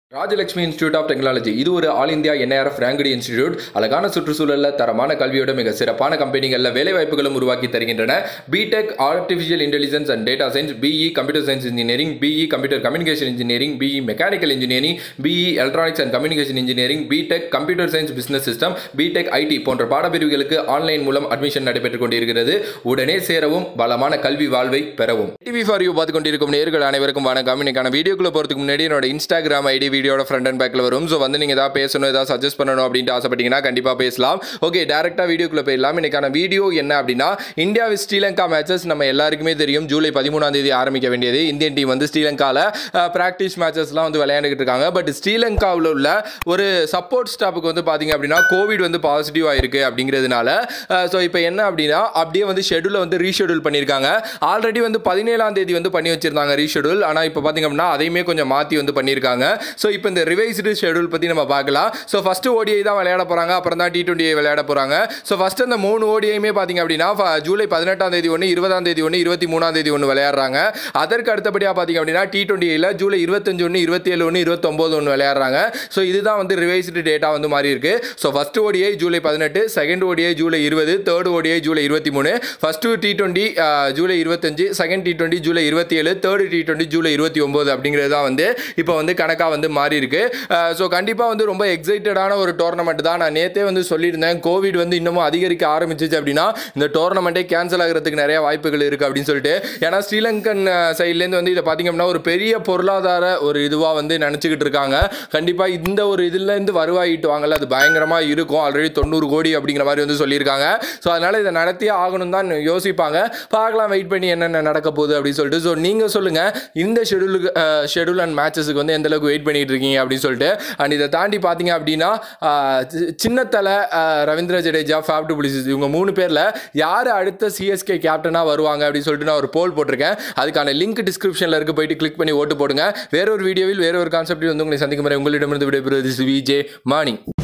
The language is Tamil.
ராஜலட்சுமி இன்ஸ்டியூட் ஆஃப் டெக்னாலஜி இது ஒரு ஆல் இந்தியா என்ஐஆர்எஃப் ரேங்கடி இன்ஸ்டிடியூட் அழகான சுற்றுச்சூழலில் தரமான கல்வியோட மிக சிறப்பான கம்பெனிகளில் வேலை வாய்ப்புகளும் உருவாக்கி தருகின்றன BTech artificial intelligence and data science BE computer science engineering BE computer communication engineering BE mechanical engineering BE electronics and communication engineering BTech computer science business system BTech IT போன்ற பாடப்பிரிவுகளுக்கு ஆன்லைன் மூலம் அட்மிஷன் நடைபெற்றுக் கொண்டிருக்கிறது உடனே சேரவும் பலமான கல்வி வாழ்வை பெறவும் டிவி ஃபார் யூ பார்த்து கொண்டிருக்கும் நேர்கள் அனைவருக்கும் வணக்கம் இன்னைக்கான வீடியோக்குள்ள போகிறதுக்கு முன்னாடி என்னோட இன்ஸ்டாகிராம் ஐடி வீடியோட ஃப்ரண்ட் அண்ட் பேக்கில் வரும் ஸோ வந்து நீங்கள் ஏதாவது பேசணும் ஏதாவது சஜஸ்ட் பண்ணணும் அப்படின்ட்டு ஆசைப்பட்டீங்கன்னா கண்டிப்பாக பேசலாம் ஓகே டேரெக்டாக வீடியோக்குள்ள போயிடலாம் இன்னைக்கான வீடியோ என்ன அப்படின்னா இந்தியா வித் ஸ்ரீலங்கா மேட்சஸ் நம்ம எல்லாருக்குமே தெரியும் ஜூலை பதிமூணாம் தேதி ஆரம்பிக்க வேண்டியது இந்தியன் டீம் வந்து ஸ்ரீலங்காவில் ப்ராக்டிஸ் மேட்சஸ்லாம் வந்து விளையாண்டுக்கிட்டு இருக்காங்க பட் ஸ்ரீலங்காவில் உள்ள ஒரு சப்போர்ட் ஸ்டாஃபுக்கு வந்து பார்த்தீங்க அப்படின்னா கோவிட் வந்து பாசிட்டிவ் ஆயிருக்கு அப்படிங்கிறதுனால ஸோ இப்போ என்ன அப்படின்னா அப்படியே வந்து ஷெடியூலை வந்து ரீஷெடியூல் பண்ணியிருக்காங்க ஆல்ரெடி வந்து பதினேழாம் தேதி வந்து பண்ணி வச்சிருந்தாங்க ரீஷெடியூல் ஆனால் இப்போ பார்த்தீங்க அப்படின்னா அதையுமே கொஞ்சம் மாற்றி வந்து பண்ணியிருக்காங்க ஸோ இப்போ இந்த ரிவைஸ்டு ஷெடியூல் பற்றி நம்ம பார்க்கலாம் ஸோ ஃபஸ்ட்டு ஓடிஐ தான் விளையாட போகிறாங்க அப்புறம் தான் டி டுவெண்ட்டி விளையாட போகிறாங்க ஸோ ஃபஸ்ட்டு அந்த மூணு ஓடிஐயுமே பார்த்தீங்க அப்படின்னா ஃப- ஜூலை பதினெட்டாம் தேதி ஒன்று இருபதாம் தேதி ஒன்று இருபத்தி மூணாம் தேதி ஒன்று விளையாடுறாங்க அதற்கு அடுத்தபடியாக பார்த்தீங்க அப்படின்னா டி டுவெண்ட்டியில் ஜூலை இருபத்தஞ்சு ஒன்று இருபத்தி ஏழு ஒன்று இருபத்தொம்போது ஒன்று விளையாடுறாங்க ஸோ இதுதான் வந்து ரிவைஸ்டு டேட்டா வந்து மாறி இருக்கு ஸோ ஃபஸ்ட்டு ஓடிஐ ஜூலை பதினெட்டு செகண்ட் ஓடிஐ ஜூலை இருபது தேர்ட் ஓடிஐ ஜூலை இருபத்தி மூணு ஃபஸ்ட்டு டி டுவெண்ட்டி ஜூலை இருபத்தஞ்சு செகண்ட் டி டுவெண்ட்டி ஜூலை இருபத்தி ஏழு தேர்ட் டி டுவெண்ட்டி ஜூலை இருபத்தி ஒம்பது அப்படிங்கிறது தான் வந்து இப்போ வந்து கணக்காக வந்து மாறி இருக்கு ஸோ கண்டிப்பாக வந்து ரொம்ப எக்ஸைட்டடான ஒரு டோர்னமெண்ட் தான் நான் நேற்றே வந்து சொல்லியிருந்தேன் கோவிட் வந்து இன்னமும் அதிகரிக்க ஆரம்பிச்சிச்சு அப்படின்னா இந்த டோர்னமெண்ட்டே கேன்சல் ஆகிறதுக்கு நிறைய வாய்ப்புகள் இருக்குது அப்படின்னு சொல்லிட்டு ஏன்னா ஸ்ரீலங்கன் சைட்லேருந்து வந்து இதை பார்த்தீங்க அப்படின்னா ஒரு பெரிய பொருளாதார ஒரு இதுவாக வந்து நினச்சிக்கிட்டு இருக்காங்க கண்டிப்பாக இந்த ஒரு இதுலேருந்து வருவாய் ஈட்டுவாங்கல்ல அது பயங்கரமாக இருக்கும் ஆல்ரெடி தொண்ணூறு கோடி அப்படிங்கிற மாதிரி வந்து சொல்லியிருக்காங்க ஸோ அதனால் இதை நடத்தியே ஆகணும் தான் யோசிப்பாங்க பார்க்கலாம் வெயிட் பண்ணி என்னென்ன நடக்க போகுது அப்படின்னு சொல்லிட்டு ஸோ நீங்கள் சொல்லுங்கள் இந்த ஷெடியூலுக்கு ஷெடியூல் அண்ட் மேட்சஸுக்கு வந்து எந்த அளவுக்கு வெயிட் பண்ணிட்டு இருக்கீங்க அப்படின்னு சொல்லிட்டு அண்ட் இதை தாண்டி பார்த்தீங்க அப்படின்னா ஆஹ், சி- சின்னத்தலை ஆஹ், ரவீந்திர ஜடேஜா ஃபேப் டுபிளிசிஸ் இவங்க மூணு பேரில் யார் அடுத்த சிஎஸ்கே கேப்டனாக வருவாங்க அப்படின்னு சொல்லிட்டு நான் ஒரு போல் போட்டிருக்கேன் அதுக்கான லிங்க் டிஸ்கிரிப்ஷனில் இருக்க போயிட்டு கிளிக் பண்ணி ஓட்டு போடுங்க வேற ஒரு வீடியோவில் வேற ஒரு கான்செப்டில் வந்து உங்களை சந்திக்கும் வரை உங்களிடமிருந்து விடைபெறுவது விஜே மார்னிங்